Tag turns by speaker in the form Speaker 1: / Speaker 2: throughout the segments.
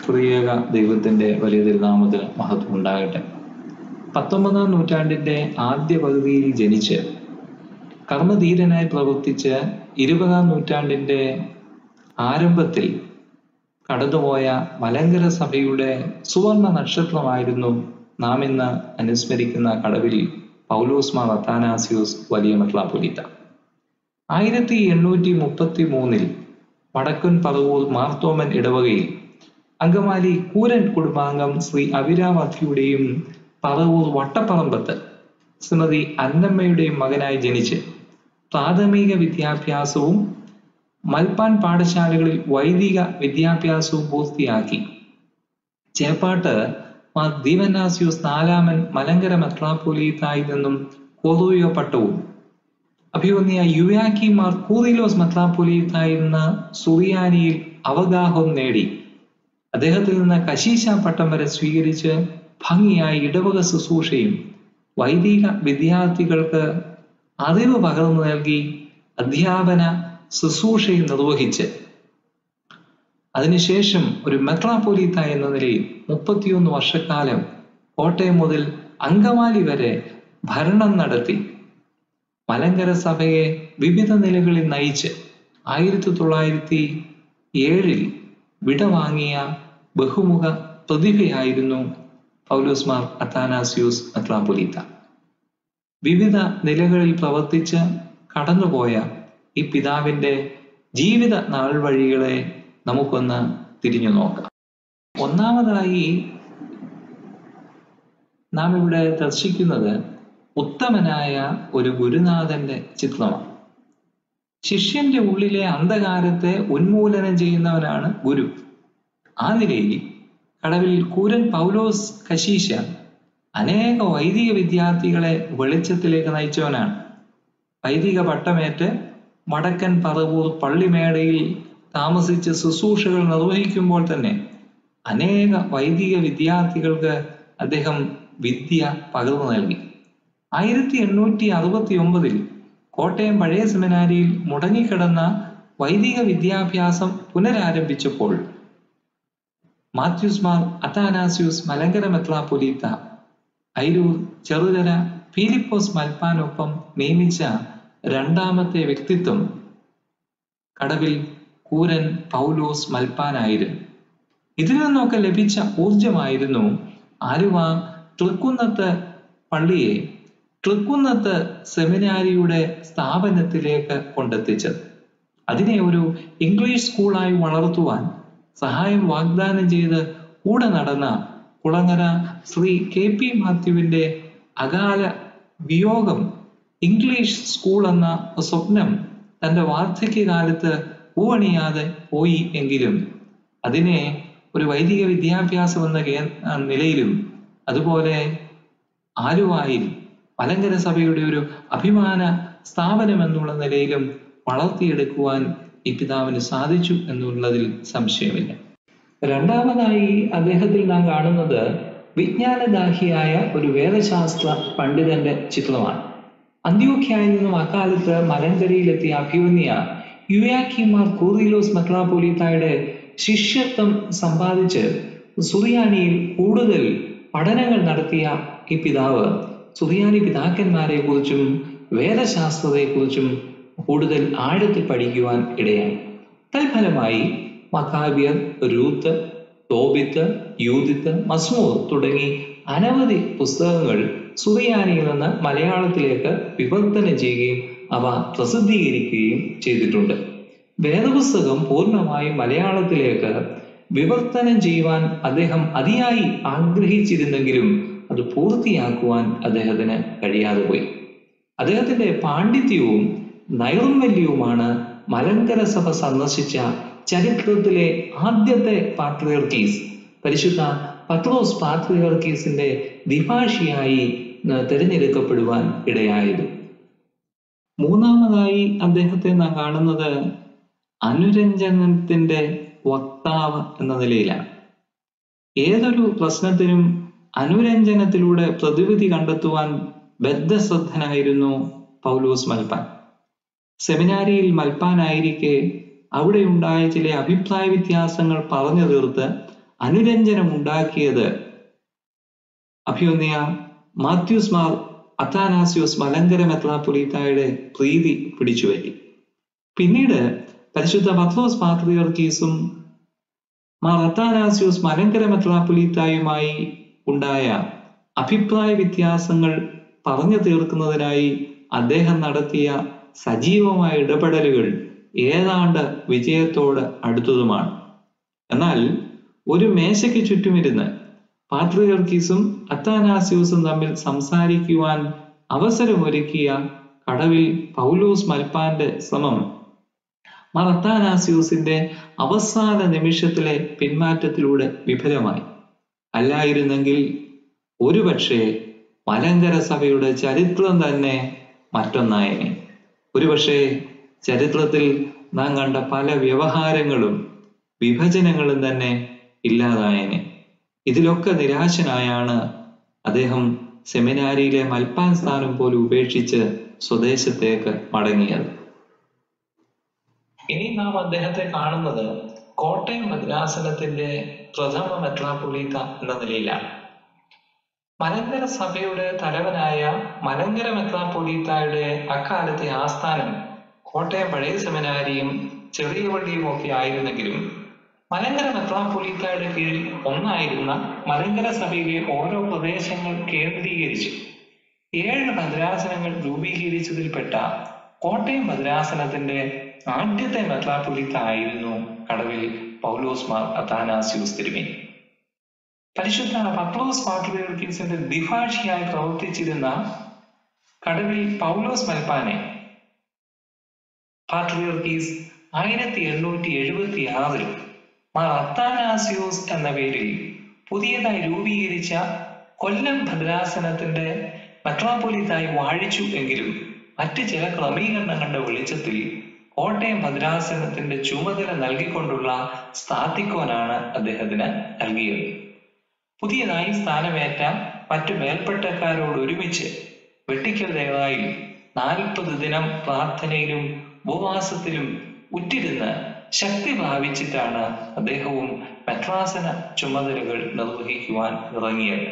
Speaker 1: ത്രിയേക ദൈവത്തിന്റെ വലിയ തിരുനാമത്തിന് മഹത്വം ഉണ്ടാകട്ടെ പത്തൊമ്പതാം നൂറ്റാണ്ടിന്റെ ആദ്യ പകുതിയിൽ ജനിച്ച് കർമ്മധീരനായി പ്രവർത്തിച്ച് ഇരുപതാം നൂറ്റാണ്ടിന്റെ ആരംഭത്തിൽ കടന്നുപോയ മലങ്കര സഭയുടെ സുവർണ നക്ഷത്രമായിരുന്നു നാം ഇന്ന് അനുസ്മരിക്കുന്ന കടവിൽ പൗലോസ് മാർ അത്താനാസിയോസ് വലിയ മെത്രാപ്പൊലീത്ത ആയിരത്തി എണ്ണൂറ്റി മുപ്പത്തി മൂന്നിൽ വടക്കൻ പറവൂർ മാർത്തോമൻ ഇടവകയിൽ അങ്കമാലി കൂരൻ കുടുംബാംഗം ശ്രീ അവിരാമത്തിയുടെയും പറവൂർ വട്ടപ്പറമ്പത്ത് ശ്രീമതി അന്നമ്മയുടെയും മകനായി ജനിച്ച് പ്രാഥമിക വിദ്യാഭ്യാസവും മൽപ്പാൻ പാഠശാലകളിൽ വൈദിക വിദ്യാഭ്യാസവും പൂർത്തിയാക്കി ചേപ്പാട്ട് മാർ ദീവനാസ്യൂസ് നാലാമൻ മലങ്കര മെത്രാപ്പൊലീത്തായി നിന്നും കോറോയോ പട്ടവും അഭിവന്യ യുവാക്കി മാർ കൂറിലോസ് മെത്രാപ്പൊലീത്തായിരുന്ന സുറിയാനിയിൽ അവഗാഹം നേടി അദ്ദേഹത്തിൽ നിന്ന് കശീശ പട്ടം വരെ സ്വീകരിച്ച് ഭംഗിയായി ഇടവക ശുശ്രൂഷയും വൈദിക വിദ്യാർത്ഥികൾക്ക് അറിവ് പകർന്നു നൽകി അധ്യാപന ശുശ്രൂഷയും നിർവഹിച്ച് അതിനുശേഷം ഒരു മെത്രാപ്പൊലീത്ത എന്ന നിലയിൽ മുപ്പത്തിയൊന്ന് വർഷക്കാലം കോട്ടയം മുതൽ അങ്കമാലി വരെ ഭരണം നടത്തി മലങ്കര സഭയെ വിവിധ നിലകളിൽ നയിച്ച് ആയിരത്തി തൊള്ളായിരത്തി ഏഴിൽ വിടവാങ്ങിയ ബഹുമുഖ പ്രതിഭയായിരുന്നു പൗലോസ്മാർ അത്താനാസ്യൂസ് മെത്രാപ്പൊലീത്ത വിവിധ നിലകളിൽ പ്രവർത്തിച്ച് കടന്നുപോയ ഈ പിതാവിന്റെ ജീവിത നാൾ വഴികളെ നമുക്കൊന്ന് തിരിഞ്ഞു നോക്കാം ഒന്നാമതായി നാം ഇവിടെ ദർശിക്കുന്നത് ഉത്തമനായ ഒരു ഗുരുനാഥന്റെ ചിത്രമാണ് ശിഷ്യന്റെ ഉള്ളിലെ അന്ധകാരത്തെ ഉന്മൂലനം ചെയ്യുന്നവനാണ് ഗുരു ആ നിലയിൽ കടവിൽ കൂരൻ പൗലോസ് കശീശ അനേക വൈദിക വിദ്യാർത്ഥികളെ വെളിച്ചത്തിലേക്ക് നയിച്ചവനാണ് വൈദിക പട്ടമേറ്റ് വടക്കൻ പറവൂർ പള്ളിമേടയിൽ താമസിച്ച് ശുശ്രൂഷകൾ നിർവഹിക്കുമ്പോൾ തന്നെ അനേക വൈദിക വിദ്യാർത്ഥികൾക്ക് അദ്ദേഹം വിദ്യ പകർന്നു നൽകി ആയിരത്തി എണ്ണൂറ്റി അറുപത്തി ഒമ്പതിൽ കോട്ടയം പഴയ സെമിനാരിയിൽ മുടങ്ങിക്കിടന്ന വൈദിക വിദ്യാഭ്യാസം പുനരാരംഭിച്ചപ്പോൾ മാത്യൂസ് മാർ അത്താനാസ്യൂസ് മലങ്കര മെത്രാപ്പൊലീത്ത ഐരൂർ ചെറുതര ഫിലിപ്പോസ് മൽപ്പാനൊപ്പം നിയമിച്ച രണ്ടാമത്തെ വ്യക്തിത്വം കടവിൽ കൂരൻ പൗലോസ് മൽപ്പാനായിരുന്നു ഇതിൽ നിന്നൊക്കെ ലഭിച്ച ഊർജമായിരുന്നു ആലുവ തൃക്കുന്നത്ത് പള്ളിയെ തൃക്കുന്നത്ത് സെമിനാരിയുടെ സ്ഥാപനത്തിലേക്ക് കൊണ്ടെത്തിച്ചത് അതിനെ ഒരു ഇംഗ്ലീഷ് സ്കൂളായി വളർത്തുവാൻ സഹായം വാഗ്ദാനം ചെയ്ത് കൂടെ നടന്ന കുളങ്ങര ശ്രീ കെ പി മാത്യുവിന്റെ അകാല വിയോഗം ഇംഗ്ലീഷ് സ്കൂൾ എന്ന സ്വപ്നം തന്റെ വാർദ്ധക്യകാലത്ത് പൂവണിയാതെ പോയി എങ്കിലും അതിനെ ഒരു വൈദിക വിദ്യാഭ്യാസം എന്ന നിലയിലും അതുപോലെ ആലുവായിൽ മലങ്കര സഭയുടെ ഒരു അഭിമാന സ്ഥാപനം എന്നുള്ള നിലയിലും വളർത്തിയെടുക്കുവാൻ ഈ പിതാവിന് സാധിച്ചു എന്നുള്ളതിൽ സംശയമില്ല രണ്ടാമതായി അദ്ദേഹത്തിൽ നാം കാണുന്നത് വിജ്ഞാനദാഹിയായ ഒരു വേദശാസ്ത്ര പണ്ഡിതന്റെ ചിത്രമാണ് അന്ത്യോഖ്യയിൽ നിന്നും അക്കാലത്ത് മലങ്കരയിലെത്തിയ അഭിമന്യ യുയാക്കിമാർ കൂറിലോസ് മെത്രാപോലീത്തായുടെ ശിഷ്യത്വം സമ്പാദിച്ച് സുറിയാനിയിൽ കൂടുതൽ പഠനങ്ങൾ നടത്തിയ ഈ പിതാവ് സുറിയാനി പിതാക്കന്മാരെ കുറിച്ചും വേദശാസ്ത്രത്തെക്കുറിച്ചും കൂടുതൽ ആഴത്തിൽ പഠിക്കുവാൻ ഇടയായി തൽഫലമായി മക്കാബിയർ രൂത്ത് തോബിത്ത് യൂതിത്ത് മസ്മൂർ തുടങ്ങി അനവധി പുസ്തകങ്ങൾ സുറിയാനിയിൽ നിന്ന് മലയാളത്തിലേക്ക് വിവർത്തനം ചെയ്യുകയും അവ പ്രസിദ്ധീകരിക്കുകയും ചെയ്തിട്ടുണ്ട് വേദപുസ്തകം പൂർണ്ണമായും മലയാളത്തിലേക്ക് വിവർത്തനം ചെയ്യുവാൻ അദ്ദേഹം അതിയായി ആഗ്രഹിച്ചിരുന്നെങ്കിലും അത് പൂർത്തിയാക്കുവാൻ അദ്ദേഹത്തിന് കഴിയാതെ പോയി അദ്ദേഹത്തിന്റെ പാണ്ഡിത്യവും നൈർമല്യവുമാണ് മലങ്കര സഭ സന്ദർശിച്ച ചരിത്രത്തിലെ ആദ്യത്തെ പാട്രിയർക്കീസ് പരിശുദ്ധ പത്രോസ് പാട്രിയർക്കീസിന്റെ ദ്വിഭാഷിയായി തിരഞ്ഞെടുക്കപ്പെടുവാൻ ഇടയായത് മൂന്നാമതായി അദ്ദേഹത്തെ നാം കാണുന്നത് അനുരഞ്ജനത്തിന്റെ വക്താവ് എന്ന നിലയിലാണ് ഏതൊരു പ്രശ്നത്തിനും അനുരഞ്ജനത്തിലൂടെ പ്രതിവിധി കണ്ടെത്തുവാൻ ബദ്ധശ്രദ്ധനായിരുന്നു പൗലോസ് മൽപ്പാൻ സെമിനാരിയിൽ മൽപ്പാനായിരിക്കെ അവിടെ ഉണ്ടായ ചില അഭിപ്രായ വ്യത്യാസങ്ങൾ പറഞ്ഞു തീർത്ത് അനുരഞ്ജനം ഉണ്ടാക്കിയത് അഭിയൊന്നിയ മാത്യൂസ് മാർ അത്താനാസ്യൂസ് മലങ്കര മെത്രാപ്പൊലീത്തായുടെ പ്രീതി പിടിച്ചുപറ്റി പിന്നീട് പരിശുദ്ധ പത്രോസ് പാത്രിയർക്കീസും മാർ അത്താനാസ്യൂസ് മലങ്കര മെത്രാപ്പൊലീത്തായുമായി ഉണ്ടായ അഭിപ്രായ വ്യത്യാസങ്ങൾ പറഞ്ഞു തീർക്കുന്നതിനായി അദ്ദേഹം നടത്തിയ സജീവമായ ഇടപെടലുകൾ ഏതാണ്ട് വിജയത്തോട് അടുത്തതുമാണ് എന്നാൽ ഒരു മേശയ്ക്ക് ചുറ്റുമിരുന്ന് പാട്രിയർക്കീസും അത്താനാസ്യൂസും തമ്മിൽ സംസാരിക്കുവാൻ അവസരമൊരുക്കിയ കടവിൽ പൗലോസ് മൽപ്പാന്റെ ശ്രമം മാർ അത്താനാസ്യൂസിന്റെ അവസാന നിമിഷത്തിലെ പിന്മാറ്റത്തിലൂടെ വിഫലമായി അല്ലായിരുന്നെങ്കിൽ ഒരുപക്ഷെ മലങ്കര സഭയുടെ ചരിത്രം തന്നെ മറ്റൊന്നായനെ ഒരുപക്ഷെ ചരിത്രത്തിൽ നാം കണ്ട പല വ്യവഹാരങ്ങളും വിഭജനങ്ങളും തന്നെ ഇല്ലാതായനെ ഇതിലൊക്കെ നിരാശനായാണ് അദ്ദേഹം സെമിനാരിയിലെ മൽപ്പാൻ സ്ഥാനം പോലും ഉപേക്ഷിച്ച് സ്വദേശത്തേക്ക് മടങ്ങിയത് ഇനി നാം അദ്ദേഹത്തെ കാണുന്നത് കോട്ടയം ഭദ്രാസനത്തിന്റെ പ്രഥമ മെത്രാപൊലീത്ത എന്ന നിലയിലാണ് മലങ്കര സഭയുടെ തലവനായ മലങ്കര മെത്രാപൊലീത്തായുടെ അക്കാലത്തെ ആസ്ഥാനം കോട്ടയം പഴയ സെമിനാരിയും ചെറിയ പള്ളിയും ഒക്കെ ആയിരുന്നെങ്കിലും മലങ്കര മെത്രാപൊലീത്തായുടെ കീഴിൽ ഒന്നായിരുന്ന മലങ്കര സഭയിലെ ഓരോ പ്രദേശങ്ങൾ കേന്ദ്രീകരിച്ച് ഏഴ് ഭദ്രാസനങ്ങൾ രൂപീകരിച്ചതിൽപ്പെട്ട കോട്ടയം ഭദ്രാസനത്തിന്റെ ആദ്യത്തെ മെത്രാപൊലീത്ത ആയിരുന്നു കടവിൽ പൗലോസ് മാർ അത്താനാസ്യൂസ് തിരുമേനി പരിശുദ്ധ പത്രോസ് പാട്രിയർക്കീസിന്റെ ദ്വിഭാഷിയായി പ്രവർത്തിച്ചിരുന്ന കടവിൽ പൗലോസ് മൽപ്പാനെ പാട്രിയർക്കീസ് ആയിരത്തി എണ്ണൂറ്റി എഴുപത്തി ആറിൽ മാർ അത്താനാസിയോസ് എന്ന പേരിൽ പുതിയതായി രൂപീകരിച്ച കൊല്ലം ഭദ്രാസനത്തിന്റെ മെട്രോപൊലിത്തായി വാഴിച്ചു എങ്കിലും മറ്റ് ചില ക്രമീകരണങ്ങളുടെ വെളിച്ചത്തിൽ കോട്ടയം ഭദ്രാസനത്തിന്റെ ചുമതല നൽകിക്കൊണ്ടുള്ള സ്ഥാത്തിക്കോനാണ് അദ്ദേഹത്തിന് നൽകിയത് പുതിയതായി സ്ഥാനമേറ്റ മറ്റു മേൽപ്പെട്ടക്കാരോട് ഒരുമിച്ച് വെട്ടിക്കൽ ദേവായിൽ നാൽപ്പത് ദിനം പ്രാർത്ഥനയിലും ഉപവാസത്തിലും ഉറ്റിരുന്ന് ശക്തി പ്രാപിച്ചിട്ടാണ് അദ്ദേഹവും മെട്രാസന ചുമതലകൾ നിർവഹിക്കുവാൻ ഇറങ്ങിയത്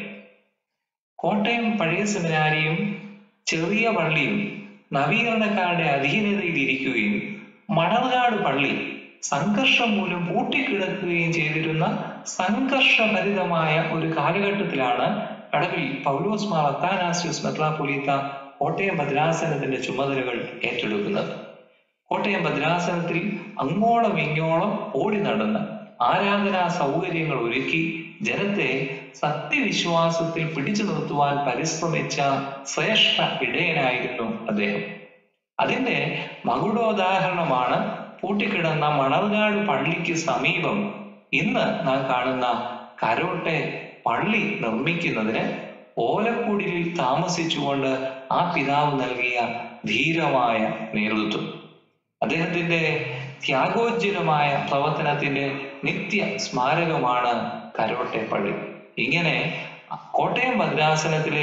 Speaker 1: കോട്ടയം പഴയ സെമിനാരിയും ചെറിയ പള്ളിയും നവീകരണക്കാരുടെ അധീനതയിൽ ഇരിക്കുകയും മണർകാട് പള്ളി സംഘർഷം മൂലം പൂട്ടിക്കിടക്കുകയും ചെയ്തിരുന്ന സംഘർഷഭരിതമായ ഒരു കാലഘട്ടത്തിലാണ് കടവിൽ പൗലോസ് മാർ അത്താനാസ്യൂസ് മെത്രാപൊലീത്ത കോട്ടയം ഭദ്രാസനത്തിന്റെ ചുമതലകൾ ഏറ്റെടുക്കുന്നത് കോട്ടയം ഭദ്രാസനത്തിൽ അങ്ങോളം ഇങ്ങോളം ഓടി നടന്ന് ആരാധനാ സൗകര്യങ്ങൾ ഒരുക്കി ജനത്തെ സത്യവിശ്വാസത്തിൽ പിടിച്ചു നിർത്തുവാൻ പരിശ്രമിച്ച ശ്രേഷ്ഠ ഇടയനായിരുന്നു അദ്ദേഹം അതിന്റെ മകുടോദാഹരണമാണ് പൂട്ടിക്കിടന്ന മണർകാട് പള്ളിക്ക് സമീപം ഇന്ന് നാം കാണുന്ന കരോട്ടെ പള്ളി നിർമ്മിക്കുന്നതിന് ഓലക്കുടിലിൽ താമസിച്ചുകൊണ്ട് ആ പിതാവ് നൽകിയ ധീരമായ നേതൃത്വം അദ്ദേഹത്തിന്റെ ത്യാഗോജ്വലമായ പ്രവർത്തനത്തിന്റെ നിത്യ സ്മാരകമാണ് കരോട്ടെ പള്ളി ഇങ്ങനെ കോട്ടയം ഭദ്രാസനത്തിലെ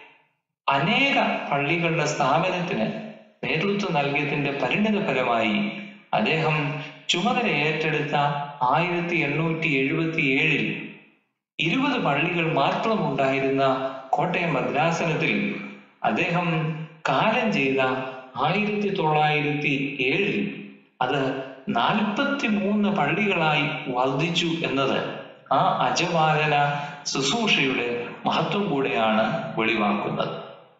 Speaker 1: അനേക പള്ളികളുടെ സ്ഥാപനത്തിന് നേതൃത്വം നൽകിയതിന്റെ പരിണിത ഫലമായി അദ്ദേഹം ചുമതല ഏറ്റെടുത്ത ആയിരത്തി എണ്ണൂറ്റി എഴുപത്തി ഏഴിൽ ഇരുപത് പള്ളികൾ മാത്രം ഉണ്ടായിരുന്ന കോട്ടയം ഭദ്രാസനത്തിൽ അദ്ദേഹം കാലം ചെയ്ത ആയിരത്തി തൊള്ളായിരത്തി ഏഴിൽ അത് നാൽപ്പത്തി മൂന്ന് പള്ളികളായി വർദ്ധിച്ചു എന്നത് ആ അജപാലന ശുശ്രൂഷയുടെ മഹത്വം കൂടെയാണ് വെളിവാക്കുന്നത്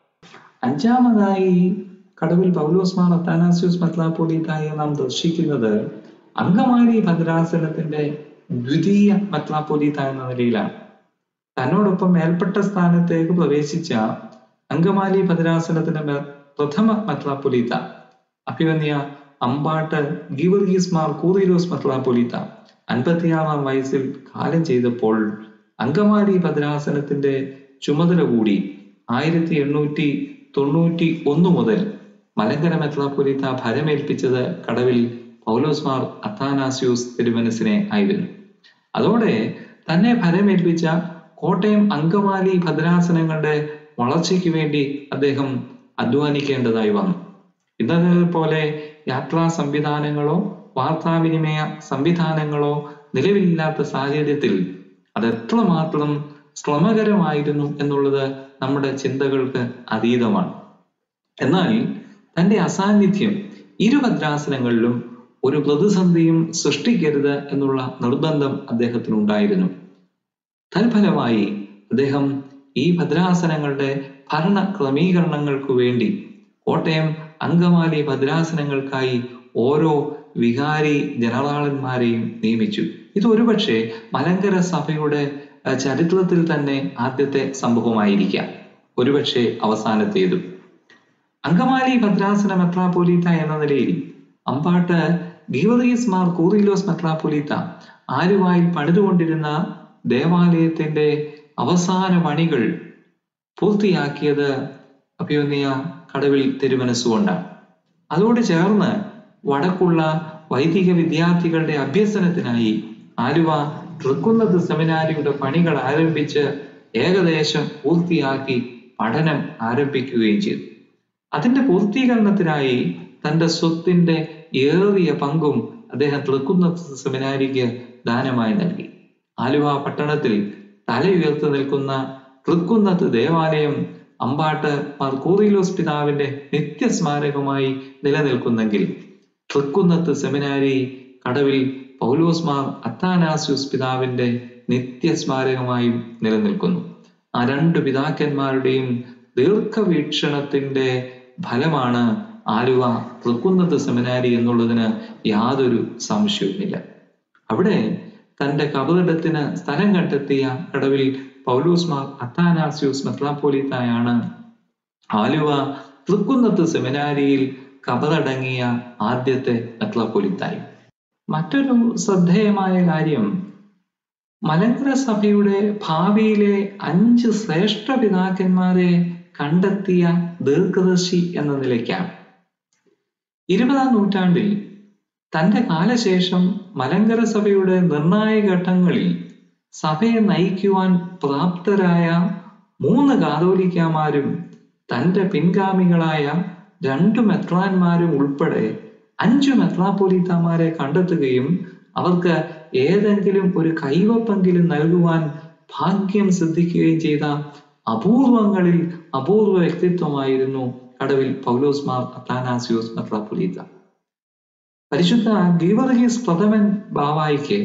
Speaker 1: അഞ്ചാമതായി കടവിൽ പൗലോസ് മാർ അത്താനാസ്യൂസ് മെത്രാപ്പൊലീത്തായി നാം ദർശിക്കുന്നത് അങ്കമാലി ഭദ്രാസനത്തിന്റെ ദ്വിതീയ മെത്രാപ്പൊലീത്ത എന്ന നിലയിലാണ് തന്നോടൊപ്പം മേൽപ്പെട്ട സ്ഥാനത്തേക്ക് പ്രവേശിച്ച അങ്കമാലി ഭദ്രാസനത്തിന്റെ പ്രഥമ മെത്രാപ്പൊലീത്ത അഭിവന്യ അമ്പാട്ട് ഗീവർഗീസ് മാർ കൂറിലോസ് മെത്രാപ്പൊലീത്ത അൻപത്തിയാറാം വയസ്സിൽ കാലം ചെയ്തപ്പോൾ അങ്കമാലി ഭദ്രാസനത്തിന്റെ ചുമതല കൂടി ആയിരത്തി എണ്ണൂറ്റി തൊണ്ണൂറ്റി ഒന്ന് മുതൽ മലങ്കര മെത്രാപ്പൊലീത്ത ഭരമേൽപ്പിച്ചത് കടവിൽ പൗലോസ് മാർ അത്താനാസ്യൂസ് തിരുമനസിനെ ആയിരുന്നു അതോടെ തന്നെ ഭരമേൽപ്പിച്ച കോട്ടയം അങ്കമാലി ഭദ്രാസനങ്ങളുടെ വളർച്ചയ്ക്ക് വേണ്ടി അദ്ദേഹം അധ്വാനിക്കേണ്ടതായി വന്നു ഇന്നത്തെ പോലെ യാത്രാ സംവിധാനങ്ങളോ വാർത്താവിനിമയ സംവിധാനങ്ങളോ നിലവിലില്ലാത്ത സാഹചര്യത്തിൽ അത് എത്രമാത്രം ശ്രമകരമായിരുന്നു എന്നുള്ളത് നമ്മുടെ ചിന്തകൾക്ക് അതീതമാണ് എന്നാൽ തന്റെ അസാന്നിധ്യം ഇരു ഭദ്രാസനങ്ങളിലും ഒരു പ്രതിസന്ധിയും സൃഷ്ടിക്കരുത് എന്നുള്ള നിർബന്ധം അദ്ദേഹത്തിനുണ്ടായിരുന്നു തൽഫലമായി അദ്ദേഹം ഈ ഭദ്രാസനങ്ങളുടെ ഭരണ ക്രമീകരണങ്ങൾക്കു വേണ്ടി കോട്ടയം അങ്കമാലി ഭദ്രാസനങ്ങൾക്കായി ഓരോ വികാരി ജനറാളന്മാരെയും നിയമിച്ചു ഇത് ഒരുപക്ഷെ മലങ്കര സഭയുടെ ചരിത്രത്തിൽ തന്നെ ആദ്യത്തെ സംഭവമായിരിക്കാം ഒരുപക്ഷെ അവസാനത്തേതും അങ്കമാലി ഭദ്രാസന മെത്രാപ്പൊലീത്ത എന്ന നിലയിൽ അമ്പാട്ട് ഗീവറീസ് മാർ കൂറിലോസ് മെത്രാപ്പൊലീത്ത ആലുവായിൽ പണിതുകൊണ്ടിരുന്ന ദേവാലയത്തിന്റെ അവസാന പണികൾ പൂർത്തിയാക്കിയത് അഭിയോന്നിയ കടവിൽ തിരുമനസ്സുകൊണ്ടാണ് അതോട് ചേർന്ന് വടക്കുള്ള വൈദിക വിദ്യാർത്ഥികളുടെ അഭ്യസനത്തിനായി ആലുവ തൃക്കുന്നത്ത് സെമിനാരിയുടെ പണികൾ ആരംഭിച്ച് ഏകദേശം പൂർത്തിയാക്കി പഠനം ആരംഭിക്കുകയും ചെയ്തു അതിന്റെ പൂർത്തീകരണത്തിനായി തന്റെ സ്വത്തിന്റെ ഏറിയ പങ്കും അദ്ദേഹം തൃക്കുന്നത്ത് സെമിനാരിക്ക് ദാനമായി നൽകി ആലുവ പട്ടണത്തിൽ തല ഉയർത്തി നിൽക്കുന്ന തൃക്കുന്നത്ത് ദേവാലയം അമ്പാട്ട് മർക്കൂറിലോസ് പിതാവിന്റെ നിത്യസ്മാരകമായി നിലനിൽക്കുന്നെങ്കിൽ തൃക്കുന്നത്ത് സെമിനാരി കടവിൽ പൗലോസ് മാർ അത്താനാസ്യൂസ് പിതാവിന്റെ നിത്യസ്മാരകമായും നിലനിൽക്കുന്നു ആ രണ്ട് പിതാക്കന്മാരുടെയും ദീർഘവീക്ഷണത്തിന്റെ ഫലമാണ് ആലുവ തൃക്കുന്നത്ത് സെമിനാരി എന്നുള്ളതിന് യാതൊരു സംശയവുമില്ല അവിടെ തന്റെ കബറിടത്തിന് സ്ഥലം കണ്ടെത്തിയ കടവിൽ പൗലൂസ് മാർ അത്താനാസ്യൂസ് മെത്രാപ്പോലിത്തായാണ് ആലുവ തൃക്കുന്നത്ത് സെമിനാരിയിൽ കബറടങ്ങിയ ആദ്യത്തെ മെത്രാപ്പൊലിത്തായി മറ്റൊരു ശ്രദ്ധേയമായ കാര്യം മലങ്കര സഭയുടെ ഭാവിയിലെ അഞ്ച് ശ്രേഷ്ഠ പിതാക്കന്മാരെ കണ്ടെത്തിയ ദീർഘദർശി എന്ന നിലയ്ക്കാണ് ഇരുപതാം നൂറ്റാണ്ടിൽ തന്റെ കാലശേഷം മലങ്കര സഭയുടെ നിർണായക ഘട്ടങ്ങളിൽ സഭയെ നയിക്കുവാൻ പ്രാപ്തരായ മൂന്ന് കാതോലിക്കമാരും തന്റെ പിൻഗാമികളായ രണ്ടു മെത്രാന്മാരും ഉൾപ്പെടെ അഞ്ചു മെത്രാപ്പൊലീത്തമാരെ കണ്ടെത്തുകയും അവർക്ക് ഏതെങ്കിലും ഒരു കൈവപ്പെങ്കിലും നൽകുവാൻ ഭാഗ്യം സിദ്ധിക്കുകയും ചെയ്ത അപൂർവങ്ങളിൽ അപൂർവ വ്യക്തിത്വമായിരുന്നു കടവിൽ പൗലോസ് മാർ അത്താനാസിയോസ് മെത്രാപ്പൊലീത്ത പരിശുദ്ധ ഗീവർഗീസ് പ്രഥമൻ ബാവായിക്ക്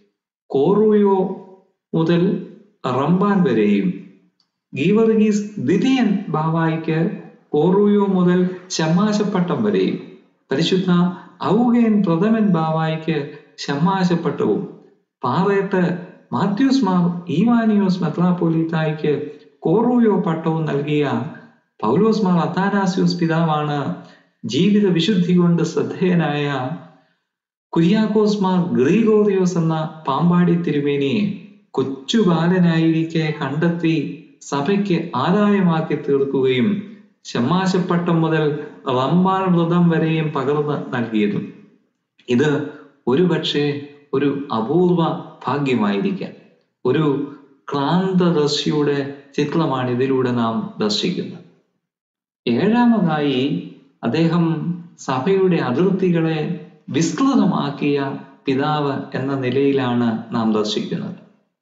Speaker 1: കോറൂയോ മുതൽ റംബാൻ വരെയും ഗീവർഗീസ് ദ്വിതീയൻ ബാവായിക്ക് കോറൂയോ മുതൽ ഷമ്മാശപ്പട്ടം വരെയും പരിശുദ്ധ ഔഗേൻ പ്രഥമൻ ബാവായിക്ക് ഷമ്മാശപ്പട്ടവും പാറേട്ട് മാത്യൂസ് മാർ ഈവാനിയോസ് മെത്രാപ്പൊലീത്തായിക്ക് കോറൂയോ പട്ടവും നൽകിയ പൗലോസ് മാർ അത്താനാസ്യൂസ് പിതാവാണ് ജീവിത വിശുദ്ധി കൊണ്ട് ശ്രദ്ധേയനായ കുര്യാക്കോസ് മാർ ഗ്രീഗോറിയോസ് എന്ന പാമ്പാടി തിരുമേനിയെ കൊച്ചു ബാലനായിരിക്കെ കണ്ടെത്തി സഭയ്ക്ക് ആദായമാക്കി തീർക്കുകയും ഷമ്മാശപ്പട്ടം മുതൽ റംബാൻ വ്രതം വരെയും പകർന്ന് നൽകിയതും ഇത് ഒരുപക്ഷെ ഒരു അപൂർവ ഭാഗ്യമായിരിക്കാം ഒരു ക്രാന്തദർശിയുടെ ചിത്രമാണ് ഇതിലൂടെ നാം ദർശിക്കുന്നത് ഏഴാമതായി അദ്ദേഹം സഭയുടെ അതിർത്തികളെ വിസ്തൃതമാക്കിയ പിതാവ് എന്ന നിലയിലാണ് നാം ദർശിക്കുന്നത്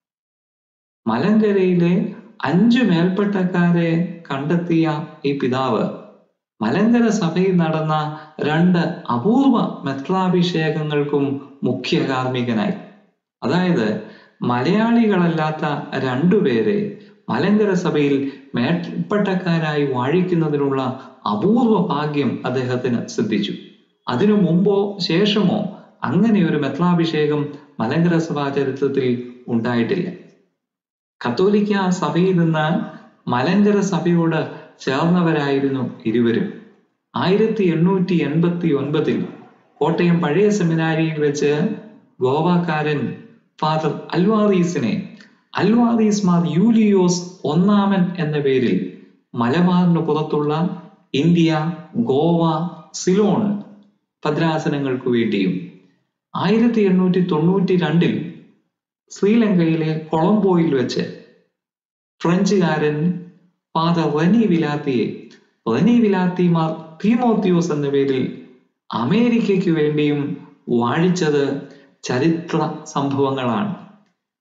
Speaker 1: മലങ്കരയിലെ അഞ്ചു മേൽപ്പെട്ടക്കാരെ കണ്ടെത്തിയ ഈ പിതാവ് മലങ്കര സഭയിൽ നടന്ന രണ്ട് അപൂർവ മെത്രാഭിഷേകങ്ങൾക്കും മുഖ്യ കാർമ്മികനായി അതായത് മലയാളികളല്ലാത്ത രണ്ടുപേരെ മലങ്കര സഭയിൽ മേൽപ്പെട്ടക്കാരായി വാഴിക്കുന്നതിനുള്ള അപൂർവ ഭാഗ്യം അദ്ദേഹത്തിന് സിദ്ധിച്ചു അതിനു മുമ്പോ ശേഷമോ അങ്ങനെ ഒരു മെത്രാഭിഷേകം മലങ്കര സഭാ ചരിത്രത്തിൽ ഉണ്ടായിട്ടില്ല കത്തോലിക്ക സഭയിൽ നിന്ന് മലങ്കര സഭയോട് ചേർന്നവരായിരുന്നു ഇരുവരും ആയിരത്തി എണ്ണൂറ്റി എൺപത്തി ഒൻപതിൽ കോട്ടയം പഴയ സെമിനാരിയിൽ വെച്ച് ഗോവാക്കാരൻ ഫാദർ അൽവാറീസിനെ അൽവാറീസ് മാർ യൂലിയോസ് ഒന്നാമൻ എന്ന പേരിൽ മലബാറിന് പുറത്തുള്ള ഇന്ത്യ ഗോവ സിലോൺ ഭദ്രാസനങ്ങൾക്കു വേണ്ടിയും ആയിരത്തി എണ്ണൂറ്റി തൊണ്ണൂറ്റി രണ്ടിൽ ശ്രീലങ്കയിലെ കൊളംബോയിൽ വെച്ച് ഫ്രഞ്ചുകാരൻ ഫാദർ റനി വിലാത്തിയെ റനി വിലാത്തിമാർ തീമോത്തിയോസ് എന്ന പേരിൽ അമേരിക്കയ്ക്ക് വേണ്ടിയും വാഴിച്ചത് ചരിത്ര സംഭവങ്ങളാണ്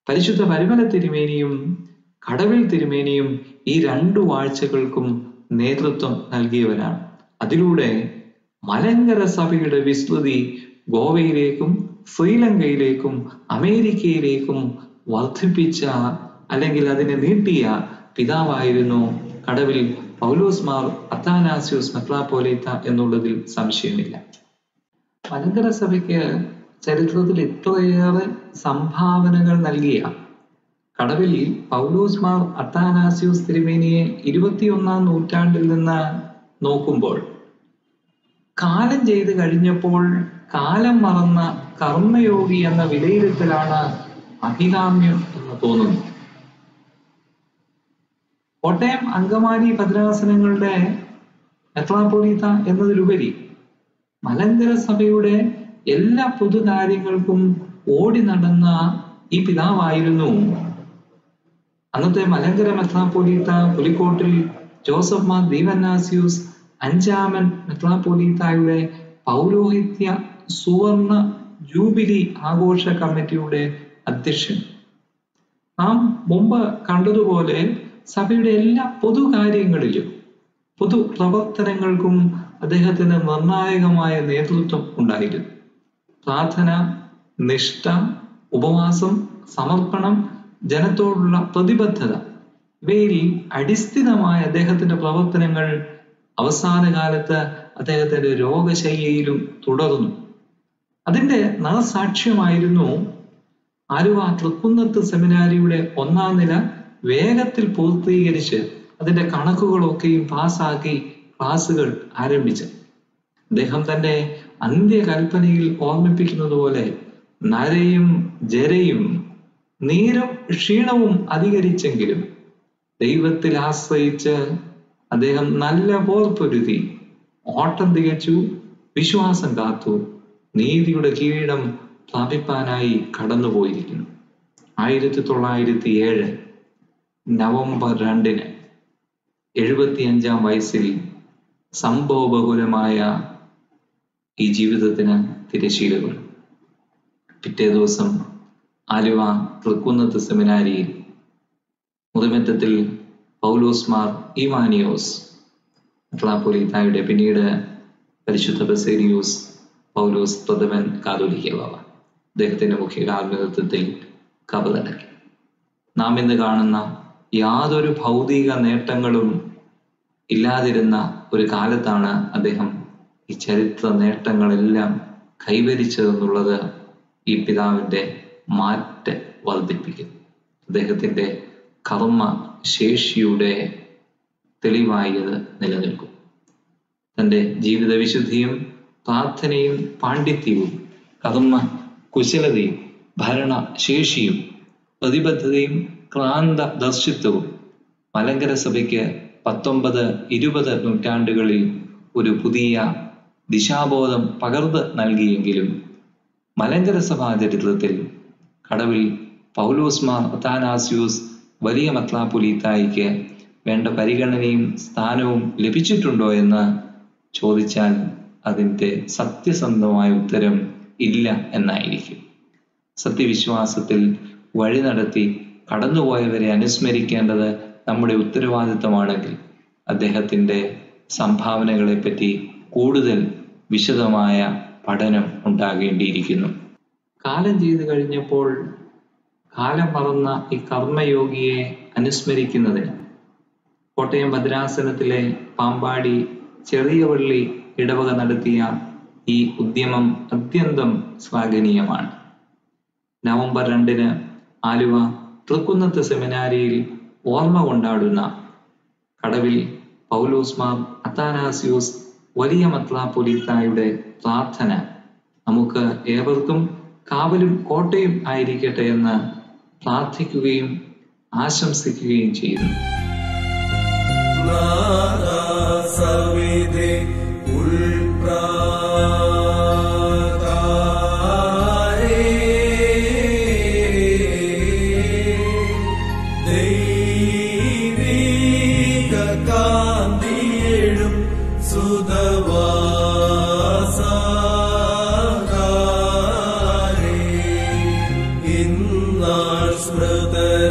Speaker 1: പരിശുദ്ധ പരിമല തിരുമേനിയും കടവിൽ തിരുമേനിയും ഈ രണ്ടു വാഴ്ചകൾക്കും നേതൃത്വം നൽകിയവരാണ് അതിലൂടെ മലങ്കര സഭയുടെ വിസ്തൃതി ഗോവയിലേക്കും ശ്രീലങ്കയിലേക്കും അമേരിക്കയിലേക്കും വർദ്ധിപ്പിച്ച അല്ലെങ്കിൽ അതിനെ നീട്ടിയ പിതാവായിരുന്നു കടവിൽ പൗലോസ് മാർ അത്താനാസ്യൂസ് മെത്രാപ്പോലീത്ത എന്നുള്ളതിൽ സംശയമില്ല മലങ്കര സഭയ്ക്ക് ചരിത്രത്തിൽ ഇത്രയേറെ സംഭാവനകൾ നൽകിയ കടവിൽ പൗലോസ് മാർ അത്താനാസ്യൂസ് തിരുമേനിയെ ഇരുപത്തിയൊന്നാം നൂറ്റാണ്ടിൽ നിന്ന് നോക്കുമ്പോൾ കാലം ചെയ്ത് കഴിഞ്ഞപ്പോൾ കാലം മറന്ന കർമ്മയോഗി എന്ന വിലയിരുത്തലാണ് അഭികാമ്യം എന്ന് തോന്നുന്നു കോട്ടയം അങ്കമാലി ഭദ്രാസനങ്ങളുടെ മെത്രാപ്പൊലീത്ത എന്നതിലുപരി മലങ്കര സഭയുടെ എല്ലാ പൊതുകാര്യങ്ങൾക്കും ഓടി നടന്ന ഈ പിതാവായിരുന്നു അന്നത്തെ മലങ്കര മെത്രാപ്പൊലീത്ത പുലിക്കോട്ടിൽ ജോസഫ് മാർ ദീവന്നാസ്യൂസ് അഞ്ചാമൻ മെത്രാപ്പൊലീത്തായുടെ പൗരോഹിത്യ സുവർണ ജൂബിലി ആഘോഷ കമ്മിറ്റിയുടെ അധ്യക്ഷൻ നാം മുമ്പ് കണ്ടതുപോലെ സഭയുടെ എല്ലാ പൊതുകാര്യങ്ങളിലും പൊതു പ്രവർത്തനങ്ങൾക്കും അദ്ദേഹത്തിന് നിർണായകമായ നേതൃത്വം ഉണ്ടായിരുന്നു പ്രാർത്ഥന നിഷ്ഠ ഉപവാസം സമർപ്പണം ജനത്തോടുള്ള പ്രതിബദ്ധത ഇവയിൽ അടിസ്ഥിതമായ അദ്ദേഹത്തിന്റെ പ്രവർത്തനങ്ങൾ അവസാന കാലത്ത് അദ്ദേഹത്തിന്റെ രോഗശയ്യയിലും തുടർന്നു അതിന്റെ നറസാക്ഷ്യമായിരുന്നു ആലുവ തൃക്കുന്നത്ത് സെമിനാരിയുടെ ഒന്നാം നില വേഗത്തിൽ പൂർത്തീകരിച്ച് അതിന്റെ കണക്കുകളൊക്കെയും പാസ്സാക്കി ക്ലാസുകൾ ആരംഭിച്ചു അദ്ദേഹം തന്റെ അന്ത്യകൽപ്പനയിൽ ഓർമ്മിപ്പിക്കുന്നത് പോലെ നരയും ജരയും നീരും ക്ഷീണവും അധികരിച്ചെങ്കിലും ദൈവത്തിൽ ആശ്രയിച്ച് അദ്ദേഹം നല്ല പോർ പൊരുതി ഓട്ടം തികച്ചു വിശ്വാസം കാത്തു നീതിയുടെ കിരീടം പ്രാപിപ്പാനായി കടന്നുപോയിരിക്കുന്നു ആയിരത്തി തൊള്ളായിരത്തി ഏഴ് നവംബർ രണ്ടിന് എഴുപത്തിയഞ്ചാം വയസ്സിൽ സംഭവബഹുലമായ ഈ ജീവിതത്തിന് തിരശീലകൾ പിറ്റേ ദിവസം ആലുവ തൃക്കുന്നത്ത് സെമിനാരിയിൽ മുതുമറ്റത്തിൽ പൗലോസ്മാർ ഇമാനിയോസ് മെത്രാപ്പൊലീത്തായുടെ പിന്നീട് പരിശുദ്ധ ബസേരിയൂസ് പൗലോസ് പ്രഥമൻ കാതോലിക്ക ബാബ അദ്ദേഹത്തിന്റെ മുഖ്യ കാർമ്മികത്വത്തിൽ കബറടക്കി നാം ഇന്ന് കാണുന്ന യാതൊരു ഭൗതിക നേട്ടങ്ങളും ഇല്ലാതിരുന്ന ഒരു കാലത്താണ് അദ്ദേഹം ഈ ചരിത്ര നേട്ടങ്ങളെല്ലാം കൈവരിച്ചതെന്നുള്ളത് ഈ പിതാവിന്റെ മാറ്റ വർദ്ധിപ്പിക്കുന്നു അദ്ദേഹത്തിന്റെ കർമ്മ ശേഷിയുടെ തെളിവായി അത് നിലനിൽക്കും തന്റെ ജീവിത വിശുദ്ധിയും പ്രാർത്ഥനയും പാണ്ഡിത്യവും കർമ്മ കുശലതയും ഭരണ ശേഷിയും പ്രതിബദ്ധതയും ക്രാന്ത ദർശിത്വവും മലങ്കര സഭയ്ക്ക് പത്തൊമ്പത് ഇരുപത് നൂറ്റാണ്ടുകളിൽ ഒരു പുതിയ ദിശാബോധം പകർന്ന് നൽകിയെങ്കിലും മലങ്കര സഭാ ചരിത്രത്തിൽ കടവിൽ പൗലോസ്മാർ അത്താനാസ്യൂസ് വലിയ മത്ലാപുലീത്തായിക്ക് വേണ്ട പരിഗണനയും സ്ഥാനവും ലഭിച്ചിട്ടുണ്ടോ എന്ന് ചോദിച്ചാൽ അതിൻ്റെ സത്യസന്ധമായ ഉത്തരം ഇല്ല എന്നായിരിക്കും സത്യവിശ്വാസത്തിൽ വഴി നടത്തി കടന്നുപോയവരെ അനുസ്മരിക്കേണ്ടത് നമ്മുടെ ഉത്തരവാദിത്തമാണെങ്കിൽ അദ്ദേഹത്തിൻ്റെ സംഭാവനകളെ പറ്റി കൂടുതൽ വിശദമായ പഠനം ഉണ്ടാകേണ്ടിയിരിക്കുന്നു കാലം ചെയ്തു കഴിഞ്ഞപ്പോൾ കാലം മറന്ന ഈ കർമ്മയോഗിയെ അനുസ്മരിക്കുന്നതിന് കോട്ടയം ഭദ്രാസനത്തിലെ പാമ്പാടി ചെറിയ പള്ളി ഇടവക നടത്തിയ ഈ ഉദ്യമം അത്യന്തം ശ്ലാഘനീയമാണ് നവംബർ രണ്ടിന് ആലുവ തൃക്കുന്നത്ത് സെമിനാരിയിൽ ഓർമ്മ കൊണ്ടാടുന്ന കടവിൽ പൗലോസ്മാർ അത്താനാസ്യൂസ് വലിയ മത്ലാപൊലിത്തായുടെ പ്രാർത്ഥന നമുക്ക് ഏവർക്കും കാവലും കോട്ടയും ആയിരിക്കട്ടെ എന്ന് പ്രാർത്ഥിക്കുകയും ആശംസിക്കുകയും ചെയ്യുന്നു
Speaker 2: സവിധി ഉൾപ്രാതാരേ ദൈവിക കാന്തിയിടും സുതവാസാരേ ഇന്നാൾ സ്മൃതരാം